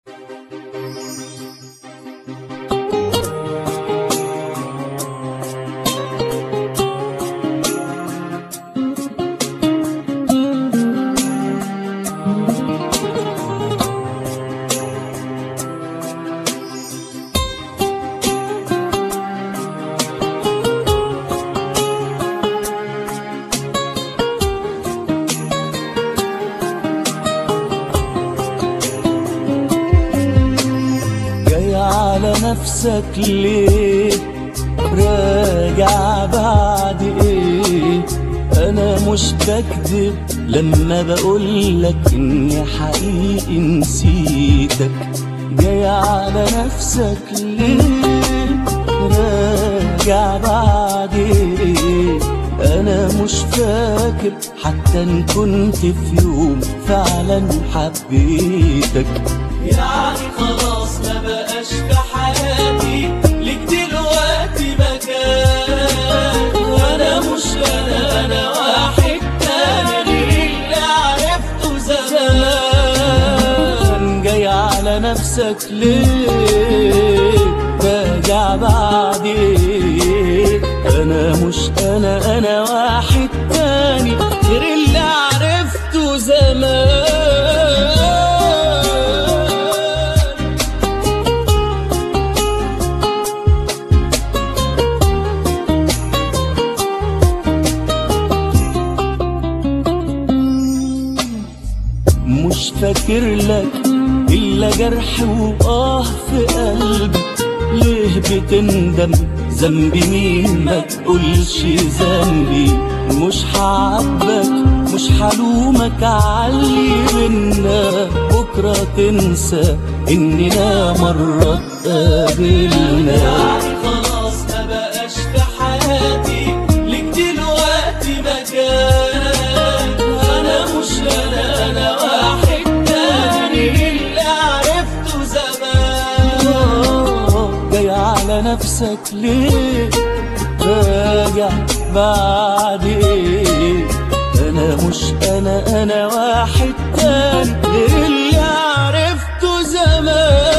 جاي على نفسك ليه راجع بعد ايه انا مش بكذب لما بقولك اني حقيقي نسيتك جاي على نفسك ليه راجع بعد ايه انا مش فاكر حتى ان كنت في يوم فعلا حبيتك يعني خلاص ما بقاش في حياتي ليك دلوقتي مكان وانا مش انا انا واحد تاني اللي عرفته زمان جاي على نفسك ليه راجع بعدين انا مش انا انا واحد تاني غير اللي عرفته زمان مش فاكر لك إلا جرح وآه في قلبي ليه بتندم ذنبي مين ما تقولش ذنبي مش هعاتبك مش هلومك عاللي بينا بكرة تنسى إننا مرة اتقابلنا يعني خلاص ما بقاش في حياتي ليك دلوقتي مكان انا مش انا انا واحد تاني اللي عرفته زمان آه، جاي على نفسك ليه راجع بعدين انا مش انا انا واحد تاني غير اللي عرفته زمان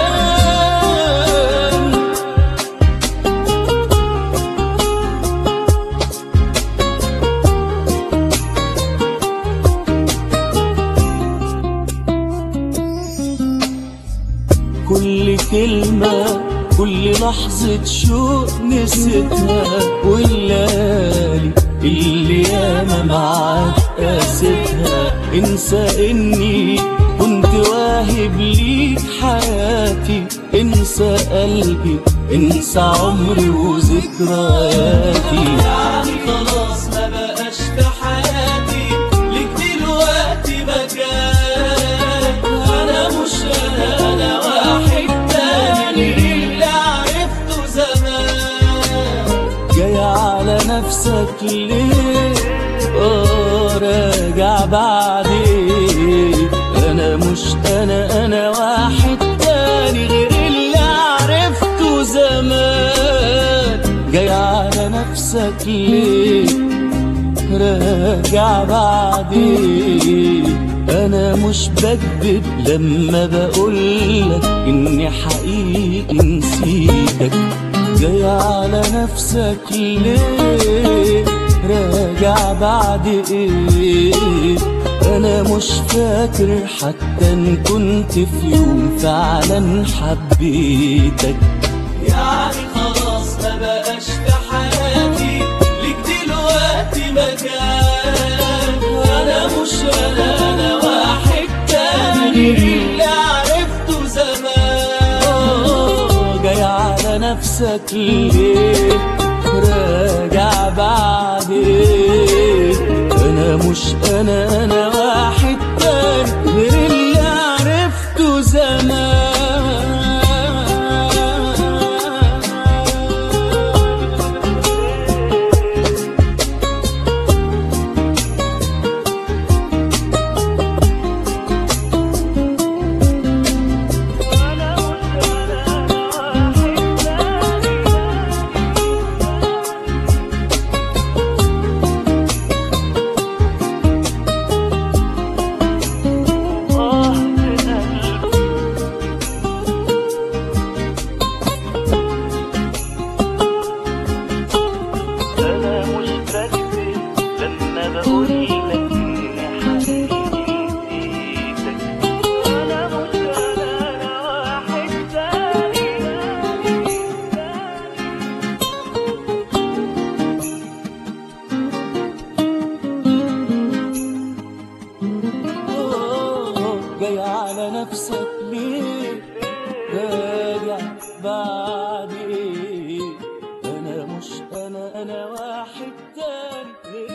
كل كلمة كل لحظة شوق نسيتها والليالي اللي ياما معاك قاستها انسى اني كنت واهب ليك حياتي انسى قلبي انسى عمري وذكرياتي يعني خلاص ما بقاش في حياتي ليك دلوقتي مكان انا مش انا انا واحد تاني اللي عرفته زمان جاي على نفسك ليه اه راجع بعدين انا مش انا انا واحد تاني غير اللي عرفته زمان جاي على نفسك ليه راجع بعدين انا مش بكذب لما بقولك اني حقيقي نسيتك جاي على نفسك ليه راجع بعد ايه انا مش فاكر حتى ان كنت في يوم فعلا حبيتك يعني خلاص ما بقاش في حياتي ليك دلوقتي مكان انا مش انا انا واحد تاني اللي عرفته زمان آه، جاي على نفسك ليه راجع بعدين انا مش انا انا واحد تاني غير اللي عرفته زمان بعد ايه انا مش انا انا واحد تاني غير